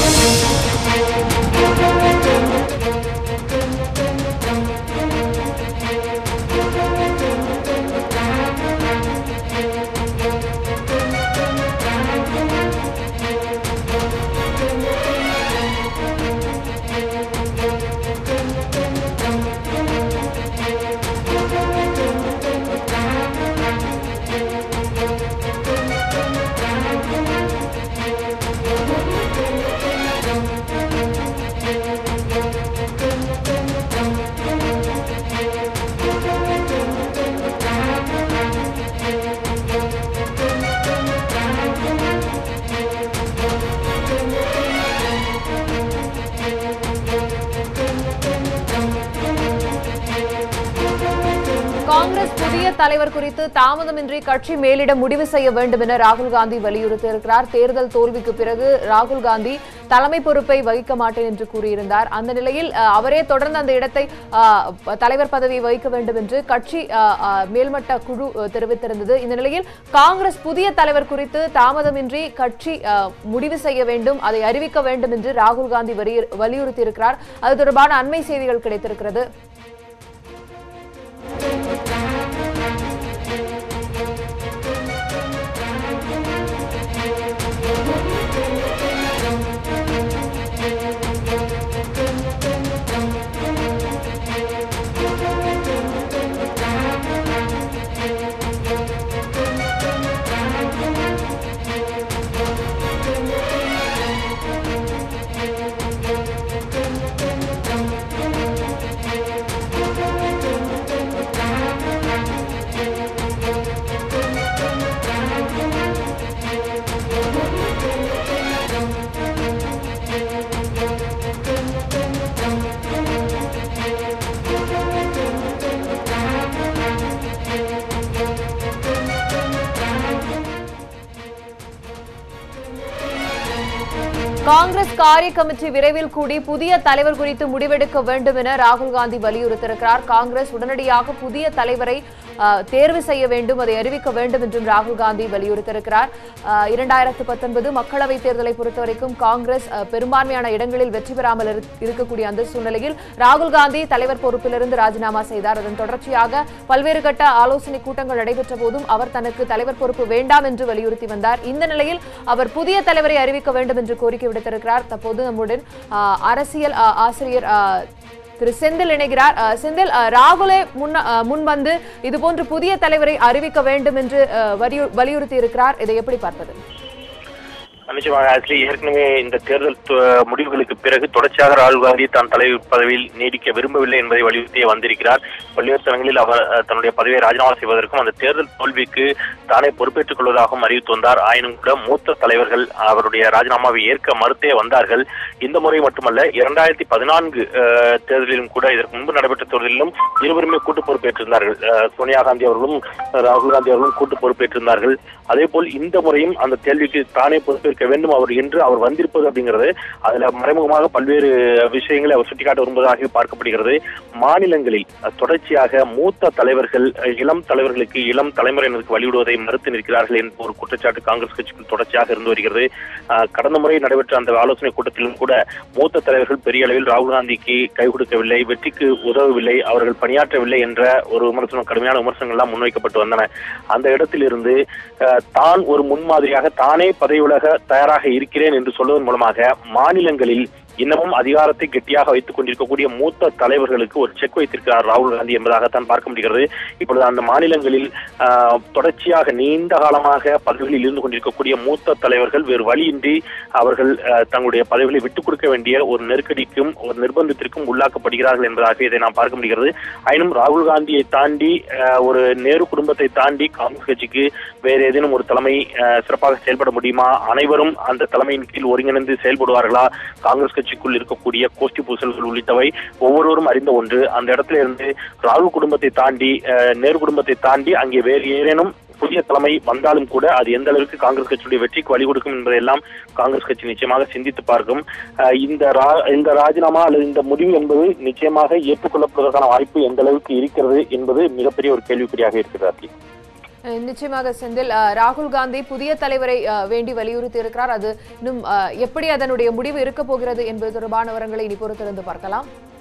காங்கிரஸ் புதிய தலைவர் குறித்து தாமதமின்றி கட்சி மேலிட முடிவு செய்ய வேண்டும் என ராகுல் காந்தி வலியுறுத்தியிருக்கிறார் தேர்தல் தோல்விக்கு பிறகு ராகுல் காந்தி தலைமை பொறுப்பை வகிக்க மாட்டேன் என்று கூறியிருந்தார் அந்த நிலையில் அஹ், அவரே தொடர்ந்து அந்த இடத்தை அஹ், தலைவர் பதவியை வகிக்க வேண்டும் என்று கட்சி அஹ், அஹ், மேல்மட்ட குழு அஹ், தெரிவித்திருந்தது இந்த நிலையில் காங்கிரஸ் புதிய தலைவர் குறித்து தாமதமின்றி கட்சி அஹ், முடிவு செய்ய வேண்டும் அதை அறிவிக்க வேண்டும் என்று ராகுல் காந்தி வலியுறு- வலியுறுத்தியிருக்கிறார் அது தொடர்பான அண்மை செய்திகள் கிடைத்திருக்கிறது காங்கிரஸ் காரிய கமிட்டி விரைவில் கூடி புதிய தலைவர் குறித்து முடிவெடுக்க வேண்டும் என ராகுல் காந்தி வலியுறுத்தியிருக்கிறார் காங்கிரஸ் உடனடியாக புதிய தலைவரை அஹ், தேர்வு செய்ய வேண்டும் அதை அறிவிக்க வேண்டும் என்றும் ராகுல் காந்தி வலியுறுத்தியிருக்கிறார் அஹ், இரண்டாயிரத்து பத்தொன்பது மக்களவைத் தேர்தலை பொறுத்தவரைக்கும் காங்கிரஸ் அஹ், பெரும்பான்மையான இடங்களில் வெற்றி பெறாமல் இரு- இருக்கக்கூடிய அந்த சூழ்நிலையில் ராகுல் காந்தி தலைவர் பொறுப்பிலிருந்து ராஜினாமா செய்தார் அதன் தொடர்ச்சியாக பல்வேறு கட்ட ஆலோசனை கூட்டங்கள் நடைபெற்ற போதும் அவர் தனக்கு தலைவர் பொறுப்பு வேண்டாம் என்று வலியுறுத்தி வந்தார் இந்த நிலையில் அவர் புதிய தலைவரை அறிவிக்க வேண்டும் என்று கோரிக்கை விடுத்திருக்கிறார் தற்போது நம்முடன் ஆ, அரசியல் ஆ, ஆசிரியர் ஆ, திரு செந்தில் இணைகிறார் ஆ, செந்தில் ஆ, ராகுலே முன்ன ஆ, முன் வந்து இதுபோன்று புதிய தலைவரை அறிவிக்க வேண்டும் என்று ஆ, வலியு- வலியுறுத்தி இருக்கிறார் இதை எப்படி பார்ப்பது நிச்சயமாக ஆக்சுவலி ஏற்கனவே இந்த தேர்தல் து- முடிவுகளுக்கு பிறகு தொடர்ச்சியாக ராகுல் காந்தி தான் தலைவர் பதவியில் நீடிக்க விரும்பவில்லை என்பதை வலியுறுத்தி வந்திருக்கிறார் பல்வேறு தளங்களில் அவர் அஹ், தன்னுடைய பதவியை ராஜினாமா செய்வதற்கும் அந்த தேர்தல் தோல்விக்கு தானே பொறுப்பேற்றுக் கொள்வதாகவும் அறிவித்து வந்தார் ஆயினும் கூட மூத்த தலைவர்கள் அவருடைய ராஜினாமாவை ஏற்க மறுத்தே வந்தார்கள் இந்த முறை மட்டுமல்ல இரண்டாயிரத்தி பதினான்கு அஹ், தேர்தலிலும் கூட இதற்கு முன்பு நடைபெற்ற தேர்தலிலும் இருவருமே கூட்டு பொறுப்பேற்றிருந்தார்கள் அஹ், சோனியா காந்தி அவர்களும் ராகுல் காந்தி அவர்களும் கூட்டு பொறுப்பேற்றிருந்தார்கள் அதே போல் இந்த முறையும் அந்த கேள்விக்கு தானே பொறுப்பேற்க வேண்டும் அவர் என்று அவர் வந்திருப்பது அப்படிங்கிறது அதுல மறைமுகமாக பல்வேறு விஷயங்களை அவர் சுட்டிக்காட்ட விரும்புவதாக பார்க்கப்படுகிறது மாநிலங்களில் அஹ், தொடர்ச்சியாக மூத்த தலைவர்கள் அஹ், இளம் தலைவர்களுக்கு இளம் தலைமுறையினருக்கு வழிவிடுவதை மறுத்து நிற்கிறார்கள் என்ற ஒரு குற்றச்சாட்டு காங்கிரஸ் கட்சிக்குள் தொடர்ச்சியாக இருந்து வருகிறது அஹ், கடந்த முறை நடைபெற்ற அந்த ஆலோசனை கூட்டத்திலும் கூட மூத்த தலைவர்கள் பெரிய அளவில் ராகுல் காந்திக்கு கை கொடுக்கவில்லை வெற்றிக்கு உதவவில்லை அவர்கள் பணியாற்றவில்லை என்ற ஒரு விமர்சனம் கடுமையான விமர்சனங்கள் எல்லாம் முன்வைக்கப்பட்டு வந்தன அந்த இடத்திலிருந்து அஹ், தான் ஒரு முன்மாதிரியாக தானே பதவி விலக தயாராக இருக்கிறேன் என்று சொல்வதன் மூலமாக மாநிலங்களில் இன்னமும் அதிகாரத்தை கெட்டியாக வைத்துக் கொண்டிருக்கக்கூடிய மூத்த தலைவர்களுக்கு ஒரு செக் வைத்திருக்கிறார் ராகுல் காந்தி என்பதாகத்தான் பார்க்க முடிகிறது இப்பொழுது அந்த மாநிலங்களில் ஆஹ், தொடர்ச்சியாக நீண்ட காலமாக பதவிகளில் இருந்து கொண்டிருக்கக்கூடிய மூத்த தலைவர்கள் வேறு வழியின்றி அவர்கள் ஆஹ், தங்களுடைய பதவிகளை விட்டுக் கொடுக்க வேண்டிய ஒரு நெருக்கடிக்கும் ஒரு நிர்பந்தத்திற்கும் உள்ளாக்கப்படுகிறார்கள் என்பதாக இதை நாம் பார்க்க முடிகிறது ஆயினும் ராகுல் காந்தியை தாண்டி ஆஹ், ஒரு நேரு குடும்பத்தை தாண்டி காங்கிரஸ் கட்சிக்கு வேறு ஏதேனும் ஒரு தலைமை ஆஹ், சிறப்பாக செயல்பட முடியுமா அனைவரும் அந்த தலைமையின் கீழ் ஒருங்கிணைந்து செயல்படுவார்களா காங்கிரஸ் கட்சிக்குள் இருக்கக்கூடிய கோஷ்டி பூசல்கள் உள்ளிட்டவை ஒவ்வொருவரும் அறிந்த ஒன்று அந்த இடத்துல இருந்து ராகுல் குடும்பத்தை தாண்டி ஆஹ், நேரு குடும்பத்தை தாண்டி அங்கே வேறு ஏதேனும் புதிய தலைமை வந்தாலும் கூட அது எந்த அளவுக்கு காங்கிரஸ் கட்சியுடைய வெற்றிக்கு வழி கொடுக்கும் என்பதையெல்லாம் காங்கிரஸ் கட்சி நிச்சயமாக சிந்தித்து பார்க்கும் ஆஹ், இந்த ரா- இந்த ராஜினாமா அல்லது இந்த முடிவு என்பது நிச்சயமாக ஏற்றுக்கொள்ளப்படுவதற்கான வாய்ப்பு எந்த அளவுக்கு இருக்கிறது என்பது மிகப்பெரிய ஒரு கேள்விக்குறியாக இருக்கிறது அஹ் நிச்சயமாக செந்தில் அஹ், ராகுல் காந்தி புதிய தலைவரை அஹ், வேண்டி வலியுறுத்தி இருக்கிறார் அது இன்னும் அஹ், எப்படி அதனுடைய முடிவு இருக்க போகிறது என்பது தொடர்பான விவரங்களை இனி பொறுத்திருந்து பார்க்கலாம்